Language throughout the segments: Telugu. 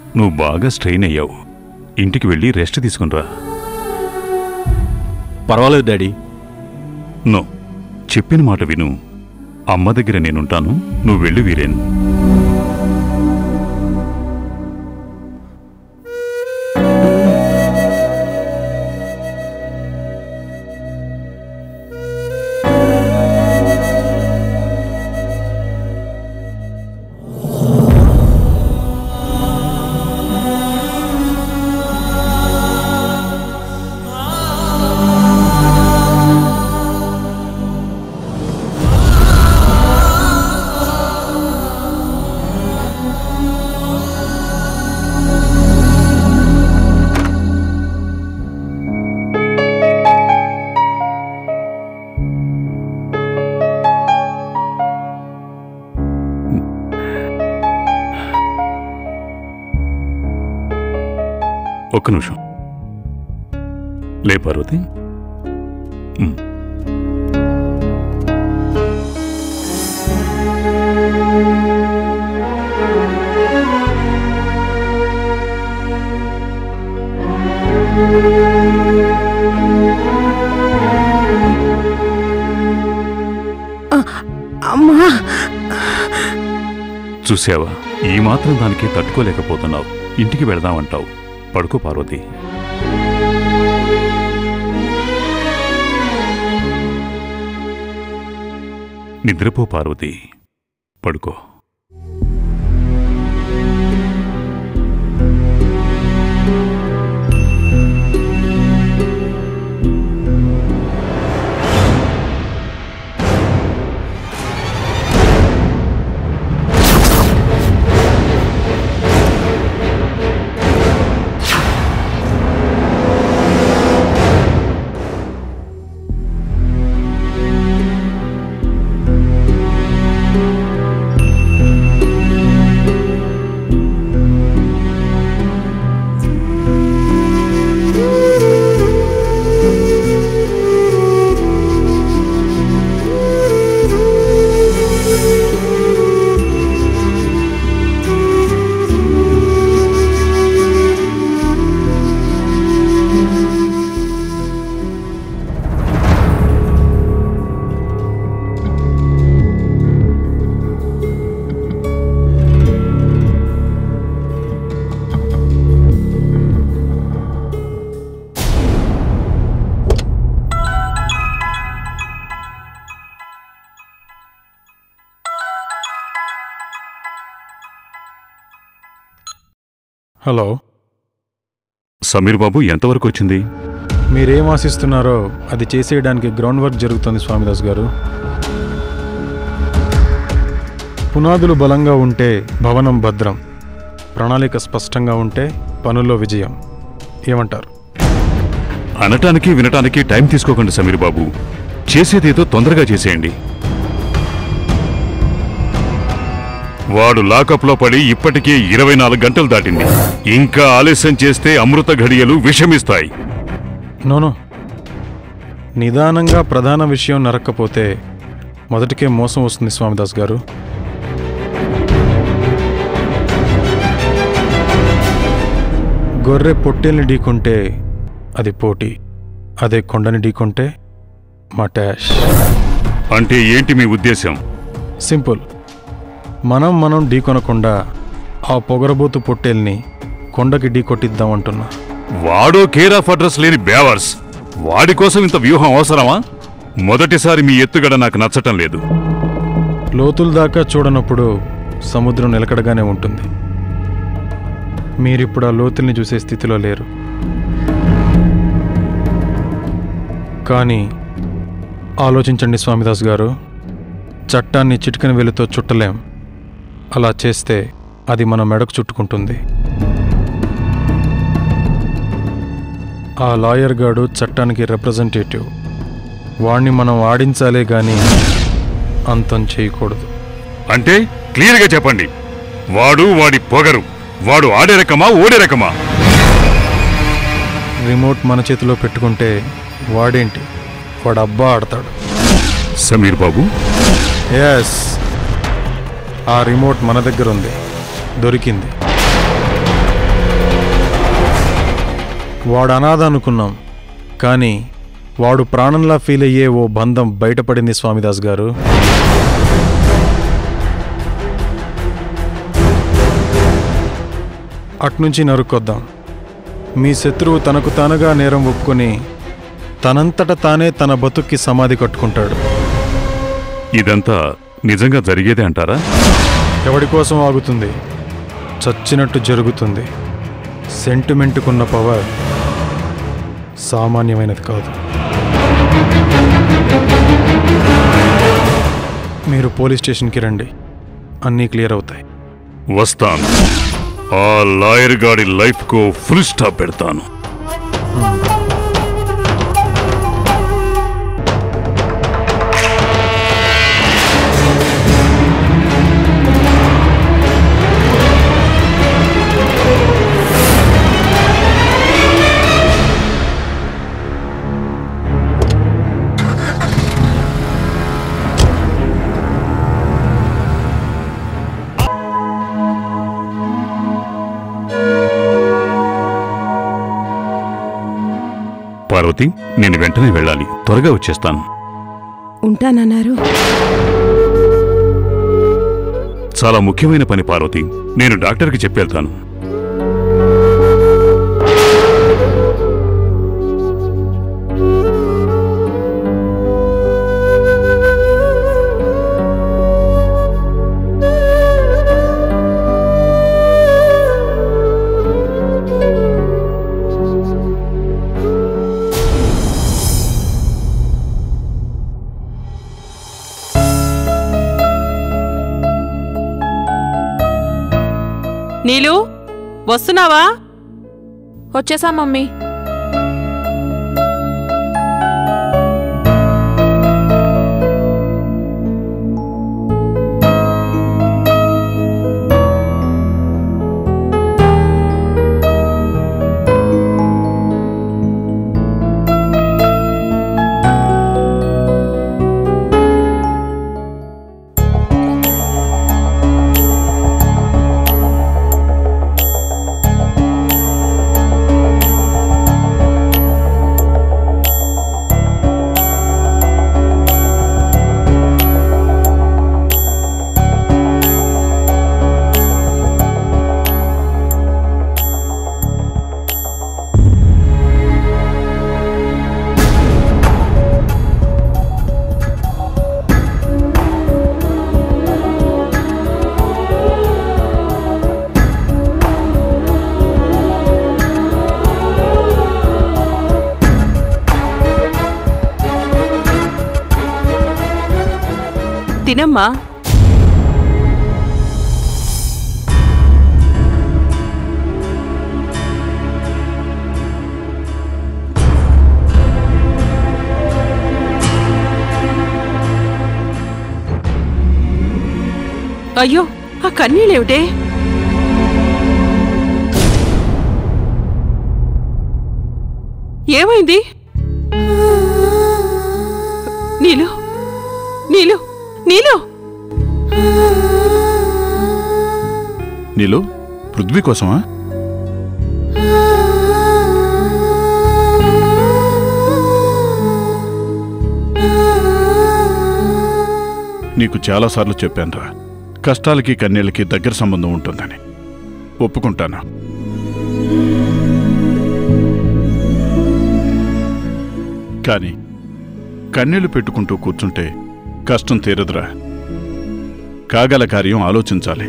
నువ్వు బాగా స్ట్రెయిన్ అయ్యావు ఇంటికి వెళ్ళి రెస్ట్ తీసుకునిరా పర్వాలేదు డాడీ నో చెప్పిన మాట విను అమ్మ దగ్గర నేనుంటాను నువ్వు వెళ్ళు వీరేన్ ఒక్క నిమిషం లే పార్వతి ఉమ్. అమ్మా చూసావా ఈ మాత్రం దానికి తట్టుకోలేకపోతున్నావు ఇంటికి వెళదామంటావు పడుకో పార్వతి నిద్రపో పార్వతి పడుకో హలో సమీర్ బాబు ఎంతవరకు వచ్చింది మీరేం ఆశిస్తున్నారో అది చేసేయడానికి గ్రౌండ్ వర్క్ జరుగుతుంది స్వామిదాస్ గారు పునాదులు బలంగా ఉంటే భవనం భద్రం ప్రణాళిక స్పష్టంగా ఉంటే పనుల్లో విజయం ఏమంటారు అనటానికి వినటానికి టైం తీసుకోకండి సమీర్ బాబు చేసేదేదో తొందరగా చేసేయండి వాడు లాకప్లో పడి ఇప్పటికే ఇరవై నాలుగు గంటలు దాటింది ఇంకా ఆలస్యం చేస్తే అమృత ఘడియలు విషమిస్తాయి నోనో నిదానంగా ప్రధాన విషయం నరక్కపోతే మొదటికే మోసం వస్తుంది స్వామిదాస్ గారు గొర్రె పొట్టేల్ని ఢీకొంటే అది పోటీ అదే కొండని ఢీకొంటే మటాష్ అంటే ఏంటి మీ ఉద్దేశం సింపుల్ మనం మనం ఢీకొనకుండా ఆ పొగరబోతు పొట్టేల్ని కొండకి ఢీకొట్టిద్దాం అంటున్నా వాడో కేర్ ఆఫ్ అడ్రస్ లేని బేవర్స్ వాడి కోసం ఇంత వ్యూహం అవసరమా మొదటిసారి మీ ఎత్తుగడ నాకు నచ్చటం లేదు లోతుల దాకా చూడనప్పుడు సముద్రం నిలకడగానే ఉంటుంది మీరిప్పుడు ఆ లోతుల్ని చూసే స్థితిలో లేరు కానీ ఆలోచించండి స్వామిదాస్ గారు చట్టాన్ని చిటికన వెలుతో చుట్టలేం అలా చేస్తే అది మన మెడకు చుట్టుకుంటుంది ఆ లాయర్ గాడు చట్టానికి రిప్రజెంటేటివ్ వాణ్ణి మనం ఆడించాలే గాని అంతం చేయకూడదు అంటే క్లియర్గా చెప్పండి వాడు వాడి పొగరు వాడు ఆడే రకమా ఓడే రకమా రిమోట్ మన చేతిలో పెట్టుకుంటే వాడేంటి వాడు అబ్బా ఆడతాడు సమీర్ బాబు ఎస్ ఆ రిమోట్ మన దగ్గర ఉంది దొరికింది వాడు అనాథ అనుకున్నాం కానీ వాడు ప్రాణంలా ఫీల్ అయ్యే ఓ బంధం బయటపడింది స్వామిదాస్ గారు అట్నుంచి నరుక్కొద్దాం మీ శత్రువు తనకు తానుగా నేరం ఒప్పుకొని తనంతట తానే తన బతుక్కి సమాధి కట్టుకుంటాడు ఇదంతా నిజంగా జరిగేదే అంటారా ఎవడి కోసం ఆగుతుంది చచ్చినట్టు జరుగుతుంది సెంటిమెంటుకున్న పవర్ సామాన్యమైనది కాదు మీరు పోలీస్ స్టేషన్కి రండి అన్నీ క్లియర్ అవుతాయి వస్తాను ఆ లాయర్ గాడి లైఫ్కు ఫుల్ స్టాప్ పెడతాను పార్వతి నేను వెంటనే వెళ్ళాలి త్వరగా వచ్చేస్తాను ఉంటానన్నారు చాలా ముఖ్యమైన పని పార్వతి నేను డాక్టర్కి చెప్పేళ్తాను నీలు వస్తున్నావా వచ్చేసా మమ్మీ తినమ్మా అయ్యో ఆ కన్నీళ్ళేమిటే ఏమైంది నీలు నీలు నీలు నీలు పృథ్వీ కోసమా నీకు చాలాసార్లు చెప్పానురా కష్టాలకి కన్నీళ్ళకి దగ్గర సంబంధం ఉంటుందని ఒప్పుకుంటాను కానీ కన్నీళ్లు పెట్టుకుంటూ కూర్చుంటే కష్టం తీరదురా కాగల కార్యం ఆలోచించాలి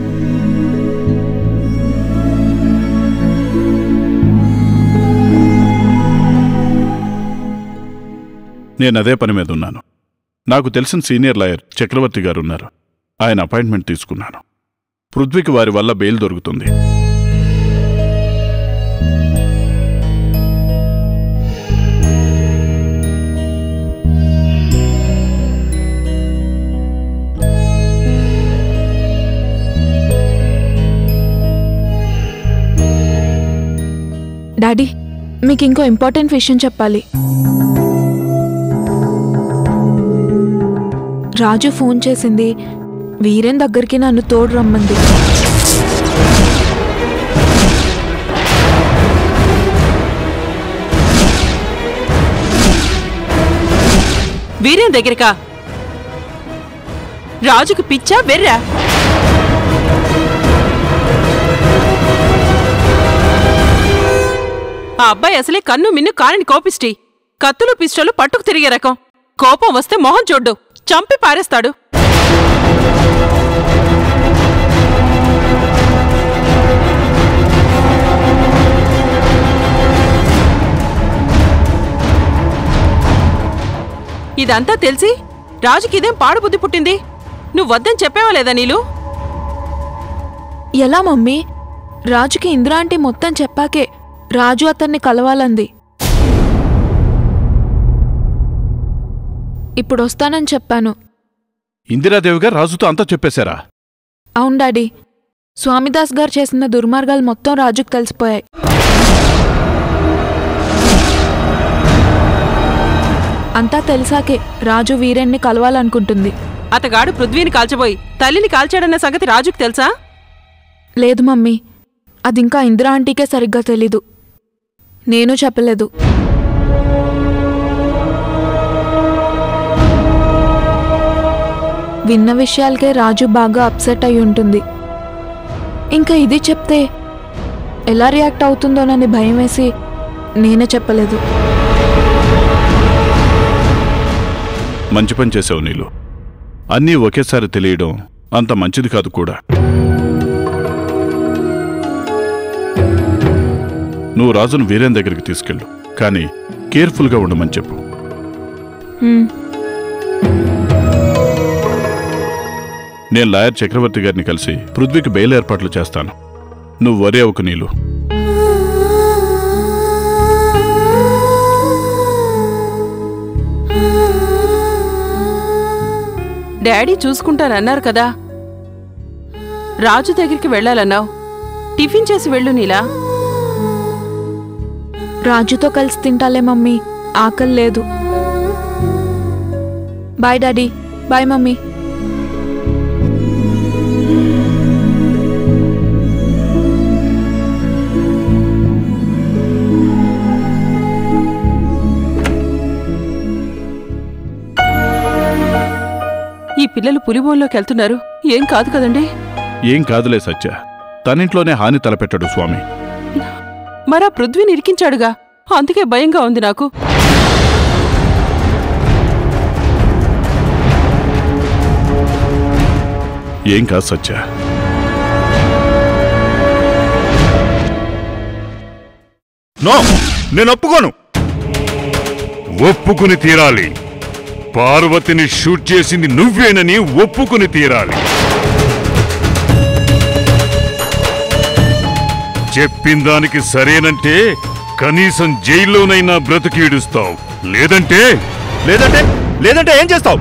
నేను అదే పని మీద ఉన్నాను నాకు తెలిసిన సీనియర్ లాయర్ చక్రవర్తి గారు ఉన్నారు ఆయన అపాయింట్మెంట్ తీసుకున్నాను పృథ్వీకి వారి వల్ల బెయిల్ దొరుకుతుంది డాడీ మీకు ఇంకో ఇంపార్టెంట్ విషయం చెప్పాలి రాజు ఫోన్ చేసింది వీరేన్ దగ్గరికి నన్ను తోడు రమ్మంది వీరేం దగ్గరకా రాజుకు పిచ్చా వెర్రా ఆ అబ్బాయి అసలే కన్ను మిన్ను కానిని కోపిష్టి కత్తులు పిస్టలు పట్టుకు తిరిగే రకం కోపం వస్తే మొహం చూడ్డు చంపి పారేస్తాడు ఇదంతా తెలిసి రాజుకిదేం పాడుబుద్ధి పుట్టింది నువ్వు వద్దని చెప్పావా లేదా నీలు ఎలా మమ్మీ రాజుకి ఇందిరా ఆంటీ మొత్తం చెప్పాకే రాజు అతన్ని కలవాలంది ఇప్పుడు వస్తానని చెప్పాను ఇందిరాదేవి గారు రాజుతో అంతా చెప్పేశారా అవును డాడీ స్వామిదాస్ గారు చేసిన దుర్మార్గాలు మొత్తం రాజుకు తెలిసిపోయాయి అంతా తెలిసాకే రాజు వీరెన్ని కలవాలనుకుంటుంది అతగాడు పృథ్వీని కాల్చబోయి తల్లిని కాల్చాడన్న సంగతి రాజుకు తెలుసా లేదు మమ్మీ అది ఇంకా ఇందిరా ఆంటీకే సరిగ్గా తెలీదు నేను చెప్పలేదు విన్న విషయాలకే రాజు బాగా అప్సెట్ అయి ఉంటుంది ఇంకా ఇది చెప్తే ఎలా రియాక్ట్ అవుతుందోనని భయం వేసి నేనే చెప్పలేదు మంచి పని చేసావు నీలు అన్నీ ఒకేసారి తెలియడం అంత మంచిది కాదు కూడా నువ్వు రాజును వీరేన్ దగ్గరికి తీసుకెళ్ళు కానీ కేర్ఫుల్గా ఉండమని చెప్పు హ్మ్, నేను లాయర్ చక్రవర్తి గారిని కలిసి పృథ్వీకి బెయిల్ ఏర్పాట్లు చేస్తాను నువ్వు వరే ఒక నీలు డాడీ చూసుకుంటానన్నారు కదా రాజు దగ్గరికి వెళ్ళాలన్నావు టిఫిన్ చేసి వెళ్ళు నీలా రాజుతో కలిసి తింటాలే మమ్మీ ఆకలి లేదు బాయ్ డాడీ బాయ్ మమ్మీ ఈ పిల్లలు పులిబోన్లోకి వెళ్తున్నారు ఏం కాదు కదండి ఏం కాదులే సత్య తనింట్లోనే హాని తలపెట్టాడు స్వామి మరా పృథ్వీని ఇరికించాడుగా అందుకే భయంగా ఉంది నాకు ఏం కాదు సత్య నో నేను ఒప్పుకోను ఒప్పుకుని తీరాలి పార్వతిని షూట్ చేసింది నువ్వేనని ఒప్పుకుని తీరాలి చెప్పిన దానికి సరేనంటే కనీసం జైల్లోనైనా బ్రతికీడుస్తావు లేదంటే లేదంటే లేదంటే ఏం చేస్తావు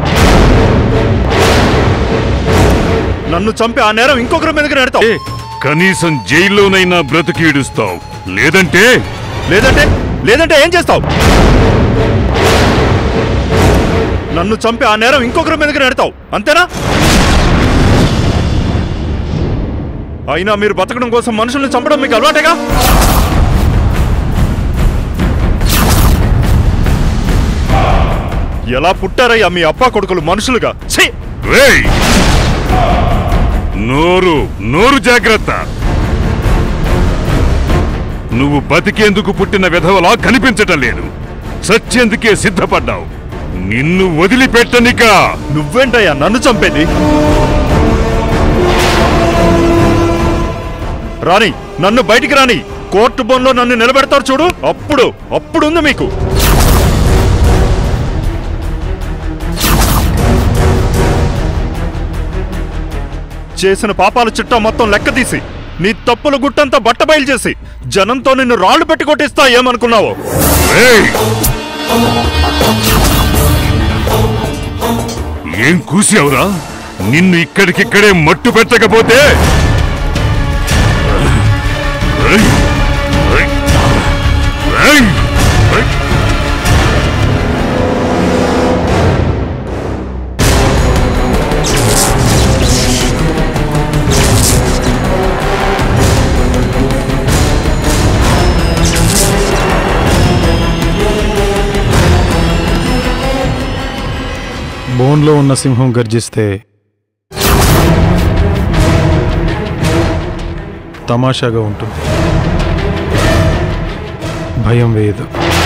నన్ను చంపి ఆ నేరం ఇంకొకరి మీదకి నెడతావు ఏ, కనీసం జైల్లోనైనా బ్రతికీడుస్తావు లేదంటే లేదంటే లేదంటే ఏం చేస్తావు నన్ను చంపి ఆ నేరం ఇంకొకరి మీదకి నెడతావు అంతేనా అయినా మీరు బతకడం కోసం మనుషుల్ని చంపడం మీకు అలవాటేగా ఎలా పుట్టారయ్యా మీ అప్పా కొడుకులు మనుషులుగా ఛీ! రేయ్ నోరు నోరు జాగ్రత్త నువ్వు బతికేందుకు పుట్టిన విధవలా కనిపించటం లేదు సత్యేందుకే సిద్ధపడ్డావు నిన్ను వదిలిపెట్టనిక నువ్వేంటయ్యా నన్ను చంపేది రాని నన్ను బయటికి రాని కోర్టు బోన్లో నన్ను నిలబెడతారు చూడు అప్పుడు అప్పుడు ఉంది మీకు చేసిన పాపాల చిట్టా మొత్తం లెక్క తీసి నీ తప్పుల గుట్టంతా బట్టబయలు చేసి జనంతో నిన్ను రాళ్లు పెట్టి కొట్టిస్తా ఏమనుకున్నావో రేయ్! ఏం కూసావురా నిన్ను ఇక్కడికిక్కడే మట్టు పెట్టకపోతే రేయ్! రేయ్! రేయ్! రేయ్! బోన్లో ఉన్న సింహం గర్జిస్తే తమాషాగా ఉంటుంది భయం వేయదు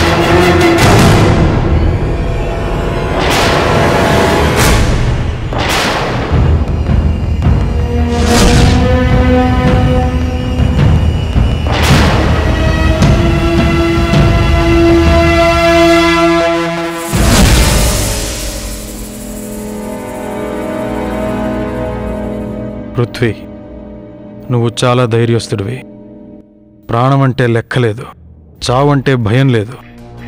పృథ్వీ నువ్వు చాలా ధైర్యస్తుడివి ప్రాణం అంటే లెక్కలేదు చావంటే భయం లేదు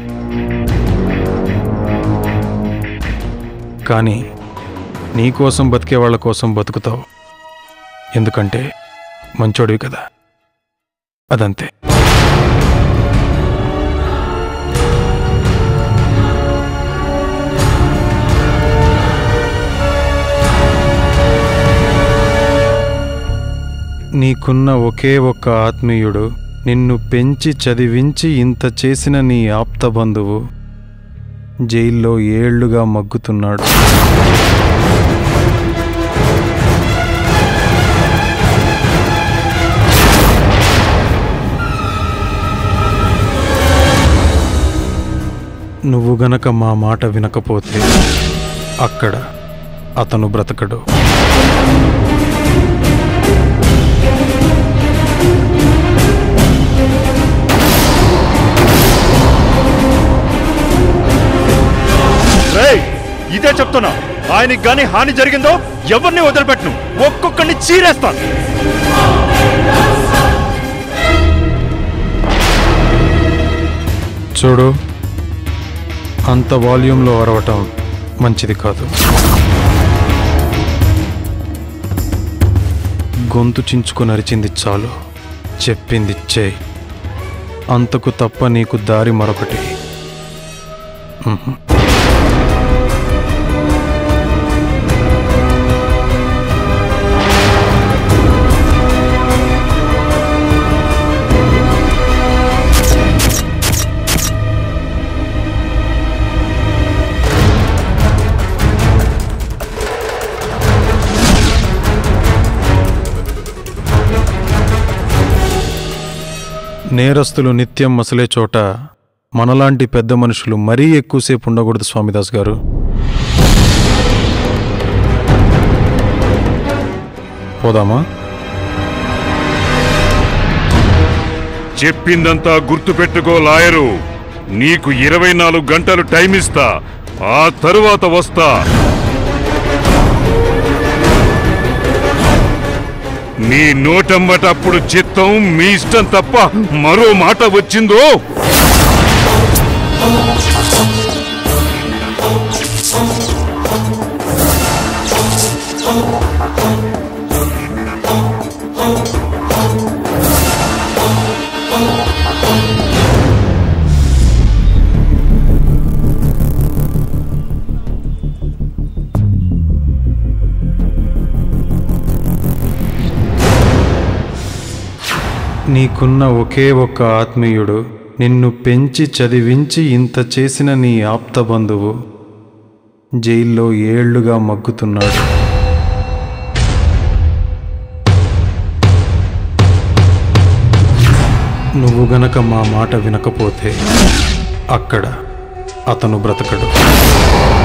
కానీ నీకోసం బతికే వాళ్ళ కోసం బతుకుతావు ఎందుకంటే మంచోడివి కదా అదంతే నీకున్న ఒకే ఒక్క ఆత్మీయుడు నిన్ను పెంచి చదివించి ఇంత చేసిన నీ ఆప్త బంధువు జైల్లో ఏళ్లుగా మగ్గుతున్నాడు నువ్వు గనక మా మాట వినకపోతే అక్కడ అతను బ్రతకడు రేయ్ ఇదే చెప్తున్నా ఆయనకి గాని హాని జరిగిందో ఎవరిని వదిలిపెట్టను ఒక్కొక్కడిని చీరేస్తాను చూడు అంత వాల్యూమ్లో అరవటం మంచిది కాదు గొంతు చించుకొని అరిచింది చాలు చెప్పింది చేయి అంతకు తప్ప నీకు దారి మరొకటి ఉహు. నేరస్తులు నిత్యం మసలే చోట మనలాంటి పెద్ద మనుషులు మరీ ఎక్కువసేపు ఉండకూడదు స్వామిదాస్ గారు పోదామా చెప్పిందంతా గుర్తుపెట్టుకో లాయరు నీకు ఇరవై నాలుగు గంటలు టైం ఇస్తా ఆ తరువాత వస్తా నీ నోటమ్మటప్పుడు చిత్తం మీ ఇష్టం తప్ప మరో మాట వచ్చిందో నీకున్న ఒకే ఒక్క ఆత్మీయుడు నిన్ను పెంచి చదివించి ఇంత చేసిన నీ ఆప్త బంధువు జైల్లో ఏళ్లుగా మగ్గుతున్నాడు నువ్వు గనక మా మాట వినకపోతే అక్కడ అతను బ్రతకడు